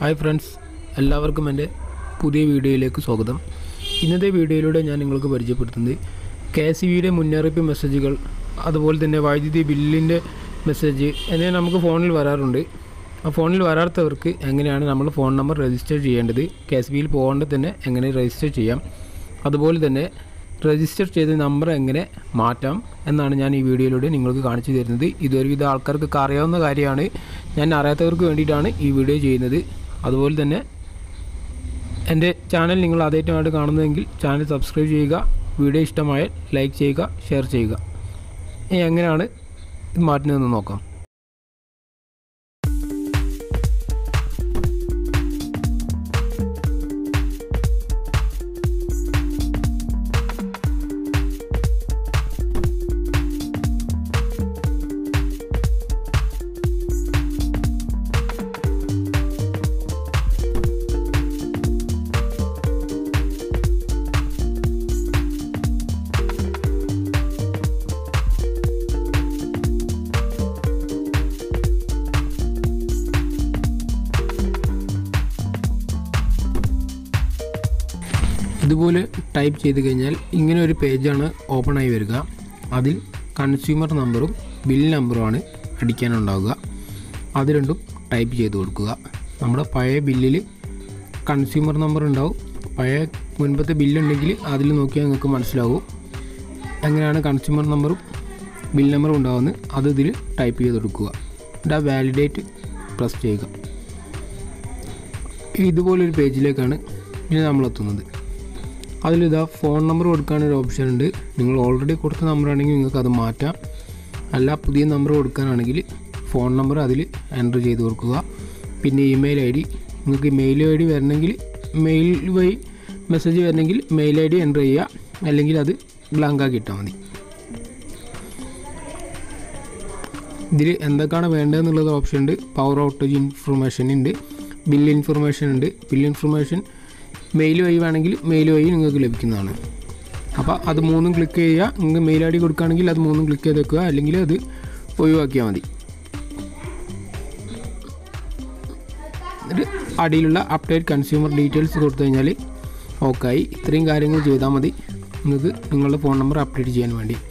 hi friends എല്ലാവർക്കും എൻ്റെ പുതിയ വീഡിയോയിലേക്ക് സ്വാഗതം ഇന്നത്തെ വീഡിയോയിലൂടെ ഞാൻ നിങ്ങൾക്ക് പരിചയപ്പെടുത്തുന്നത് കെ എസ് ബിയുടെ മുന്നറിയിപ്പ് മെസ്സേജുകൾ അതുപോലെ തന്നെ വൈദ്യുതി ബില്ലിൻ്റെ മെസ്സേജ് എന്നിവ നമുക്ക് ഫോണിൽ വരാറുണ്ട് ആ ഫോണിൽ വരാത്തവർക്ക് എങ്ങനെയാണ് നമ്മൾ ഫോൺ നമ്പർ രജിസ്റ്റർ ചെയ്യേണ്ടത് കെ എസ് ബിയിൽ പോകേണ്ട തന്നെ എങ്ങനെ രജിസ്റ്റർ ചെയ്യാം അതുപോലെ തന്നെ രജിസ്റ്റർ ചെയ്ത നമ്പർ എങ്ങനെ മാറ്റാം എന്നാണ് ഞാൻ ഈ വീഡിയോയിലൂടെ നിങ്ങൾക്ക് കാണിച്ചു തരുന്നത് ഇതൊരുവിധ ആൾക്കാർക്കൊക്കെ അറിയാവുന്ന കാര്യമാണ് ഞാൻ അറിയാത്തവർക്ക് വേണ്ടിയിട്ടാണ് ഈ വീഡിയോ ചെയ്യുന്നത് അതുപോലെ തന്നെ എൻ്റെ ചാനൽ നിങ്ങൾ ആദ്യമായിട്ട് കാണുന്നതെങ്കിൽ ചാനൽ സബ്സ്ക്രൈബ് ചെയ്യുക വീഡിയോ ഇഷ്ടമായാൽ ലൈക്ക് ചെയ്യുക ഷെയർ ചെയ്യുക ഇനി എങ്ങനെയാണ് ഇത് മാറ്റുന്നതെന്ന് നോക്കാം ഇതുപോലെ ടൈപ്പ് ചെയ്ത് കഴിഞ്ഞാൽ ഇങ്ങനെ ഒരു പേജാണ് ഓപ്പൺ ആയി വരിക അതിൽ കൺസ്യൂമർ നമ്പറും ബിൽ നമ്പറുമാണ് അടിക്കാനുണ്ടാവുക അത് രണ്ടും ടൈപ്പ് ചെയ്ത് കൊടുക്കുക നമ്മുടെ പഴയ ബില്ലിൽ കൺസ്യൂമർ നമ്പർ ഉണ്ടാവും പഴയ മുൻപത്തെ ബില്ലുണ്ടെങ്കിൽ അതിൽ നോക്കിയാൽ നിങ്ങൾക്ക് മനസ്സിലാവും എങ്ങനെയാണ് കൺസ്യൂമർ നമ്പറും ബിൽ നമ്പറും ഉണ്ടാവുന്നത് അത് ഇതിൽ ടൈപ്പ് ചെയ്ത് കൊടുക്കുക എന്നിട്ട് ആ വാലിഡേറ്റ് പ്രസ് ചെയ്യുക ഇതുപോലൊരു പേജിലേക്കാണ് ഇനി നമ്മൾ എത്തുന്നത് അതിലിതാ ഫോൺ നമ്പർ കൊടുക്കാനൊരു ഓപ്ഷൻ ഉണ്ട് നിങ്ങൾ ഓൾറെഡി കൊടുത്ത നമ്പർ ആണെങ്കിൽ നിങ്ങൾക്ക് അത് മാറ്റാം അല്ല പുതിയ നമ്പർ കൊടുക്കാനാണെങ്കിൽ ഫോൺ നമ്പർ അതിൽ എൻ്റർ ചെയ്ത് കൊടുക്കുക പിന്നെ ഇമെയിൽ ഐ ഡി നിങ്ങൾക്ക് മെയിൽ ഐ ഡി വരണമെങ്കിൽ മെയിൽ വഴി മെസ്സേജ് വരണമെങ്കിൽ മെയിൽ ഐ ഡി എൻ്റർ ചെയ്യുക അല്ലെങ്കിൽ അത് ബ്ലാങ്ക് ആക്കി ഇട്ടാൽ മതി ഇതിൽ എന്തൊക്കെയാണ് വേണ്ടതെന്നുള്ളത് ഓപ്ഷൻ ഉണ്ട് പവർ ഔട്ടേജ് ഇൻഫർമേഷൻ ഉണ്ട് ബിൽ ഇൻഫർമേഷൻ ഉണ്ട് ബിൽ ഇൻഫർമേഷൻ മെയിൽ വഴി വേണമെങ്കിൽ മെയിൽ വഴി നിങ്ങൾക്ക് ലഭിക്കുന്നതാണ് അപ്പോൾ അത് മൂന്നും ക്ലിക്ക് ചെയ്യുക നിങ്ങൾക്ക് മെയിൽ ഐ ഡി കൊടുക്കുകയാണെങ്കിൽ അത് മൂന്നും ക്ലിക്ക് ചെയ്ത് വെക്കുക അല്ലെങ്കിൽ അത് ഒഴിവാക്കിയാൽ മതി എന്നിട്ട് അടിയിലുള്ള അപ്ഡേറ്റ് കൺസ്യൂമർ ഡീറ്റെയിൽസ് കൊടുത്തു കഴിഞ്ഞാൽ ഓക്കെ ആയി ഇത്രയും കാര്യങ്ങൾ ചെയ്താൽ മതി നിങ്ങൾക്ക് നിങ്ങളുടെ ഫോൺ നമ്പർ അപ്ഡേറ്റ് ചെയ്യാൻ വേണ്ടി